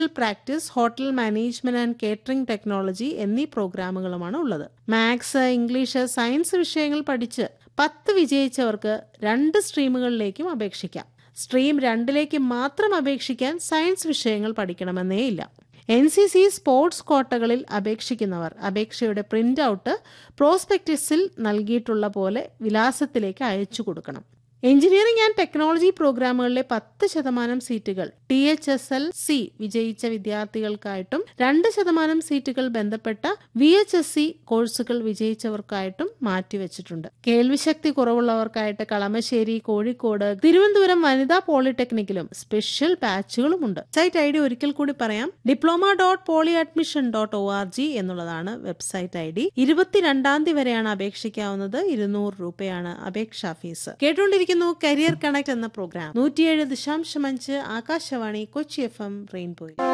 practice hotel management and catering technology എന്നീ പ്രോഗ്രാമുകളുമാണ് ഉള്ളത് മാത്സ് ഇംഗ്ലീഷ് സയൻസ് വിഷയങ്ങൾ പഠിച്ച് പത്ത് വിജയിച്ചവർക്ക് രണ്ട് സ്ട്രീമുകളിലേക്കും അപേക്ഷിക്കാം സ്ട്രീം രണ്ടിലേക്ക് മാത്രം അപേക്ഷിക്കാൻ സയൻസ് വിഷയങ്ങൾ പഠിക്കണമെന്നേ ഇല്ല എൻ സി സി സ്പോർട്സ് കോട്ടകളിൽ അപേക്ഷിക്കുന്നവർ അപേക്ഷയുടെ പ്രിന്റ് ഔട്ട് പ്രോസ്പെക്ടസിൽ നൽകിയിട്ടുള്ള പോലെ വിലാസത്തിലേക്ക് അയച്ചു കൊടുക്കണം എഞ്ചിനീയറിംഗ് ആൻഡ് ടെക്നോളജി പ്രോഗ്രാമുകളിലെ പത്ത് ശതമാനം സീറ്റുകൾ T H S L C വിജയിച്ച വിദ്യാർത്ഥികൾക്കായിട്ടും രണ്ട് ശതമാനം സീറ്റുകൾ ബന്ധപ്പെട്ട വി എച്ച് എസ് സി കോഴ്സുകൾ വിജയിച്ചവർക്കായിട്ടും മാറ്റിവെച്ചിട്ടുണ്ട് കേൾവിശക്തി കുറവുള്ളവർക്കായിട്ട് കളമശ്ശേരി കോഴിക്കോട് തിരുവനന്തപുരം വനിതാ പോളിടെക്നിക്കിലും സ്പെഷ്യൽ ബാച്ചുകളുമുണ്ട് സൈറ്റ് ഐ ഡി ഒരിക്കൽ കൂടി പറയാം diploma dot poly admission dot O R G എന്നുള്ളതാണ് വെബ്സൈറ്റ് ഐ ഡി ഇരുപത്തിരണ്ടാം തീയതി വരെയാണ് അപേക്ഷിക്കാവുന്നത് ഇരുന്നൂറ് രൂപയാണ് അപേക്ഷാ ഫീസ് കേട്ടുകൊണ്ടിരിക്കുന്നു കരിയർ കണക്ട് എന്ന പ്രോഗ്രാം നൂറ്റിയേഴ് ദശാംശം അഞ്ച് ആകാശവാണി കൊച്ചി എഫ് എം റെയിൻബോയിൽ